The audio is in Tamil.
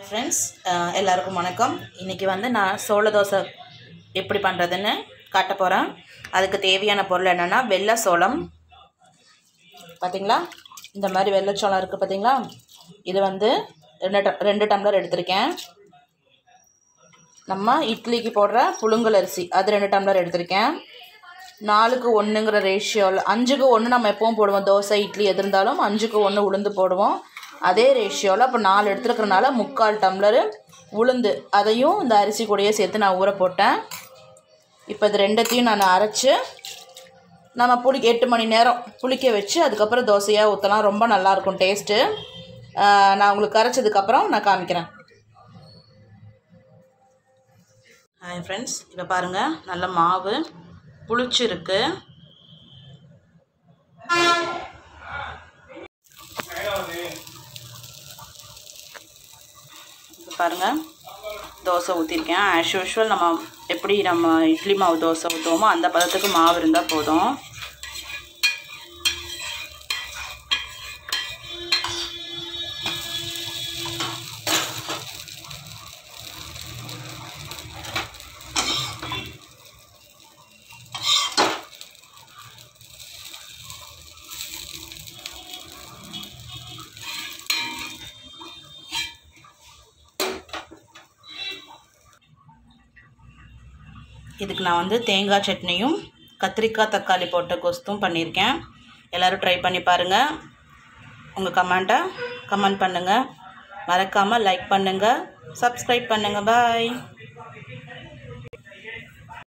ஃப்ரெண்ட்ஸ் எல்லாருக்கும் வணக்கம் இன்றைக்கி வந்து நான் சோள தோசை எப்படி பண்ணுறதுன்னு காட்ட போகிறேன் அதுக்கு தேவையான பொருள் என்னென்னா வெள்ளை சோளம் பார்த்தீங்களா இந்த மாதிரி வெள்ளை சோளம் இருக்குது பார்த்தீங்களா இது வந்து ரெண்டு ட- ரெண்டு டம்ளர் எடுத்திருக்கேன் நம்ம இட்லிக்கு போடுற புழுங்கல் அரிசி அது ரெண்டு டம்ளர் எடுத்திருக்கேன் நாலுக்கு ஒன்றுங்கிற ரேஷியோவில் அஞ்சுக்கு ஒன்று நம்ம எப்பவும் போடுவோம் தோசை இட்லி எது இருந்தாலும் அஞ்சுக்கு ஒன்று உளுந்து போடுவோம் அதே ரேஷியோவில் இப்போ நாலு எடுத்துருக்கறனால முக்கால் டம்ளரு உளுந்து அதையும் இந்த அரிசி கூடயே சேர்த்து நான் ஊற போட்டேன் இப்போ இது ரெண்டத்தையும் நான் அரைச்சி நம்ம புளி எட்டு மணி நேரம் புளிக்க வச்சு அதுக்கப்புறம் தோசையாக ஊற்றலாம் ரொம்ப நல்லாயிருக்கும் டேஸ்ட்டு நான் உங்களுக்கு அரைச்சதுக்கப்புறம் நான் காமிக்கிறேன் ஹாய் ஃப்ரெண்ட்ஸ் இப்போ பாருங்கள் நல்ல மாவு புளிச்சிருக்கு இப்போ பாருங்கள் தோசை ஊற்றிருக்கேன் ஆஸ் யூஷுவல் நம்ம எப்படி நம்ம இட்லி மாவு தோசை ஊற்றுவோமோ அந்த பதத்துக்கு மாவு இருந்தால் போதும் இதுக்கு நான் வந்து தேங்காய் சட்னியும் கத்திரிக்காய் தக்காளி போட்ட கொஸ்தும் பண்ணியிருக்கேன் எல்லோரும் ட்ரை பண்ணி பாருங்கள் உங்கள் கமெண்ட்டை கமெண்ட் பண்ணுங்கள் மறக்காமல் லைக் பண்ணுங்கள் சப்ஸ்கிரைப் பண்ணுங்கள் பாய்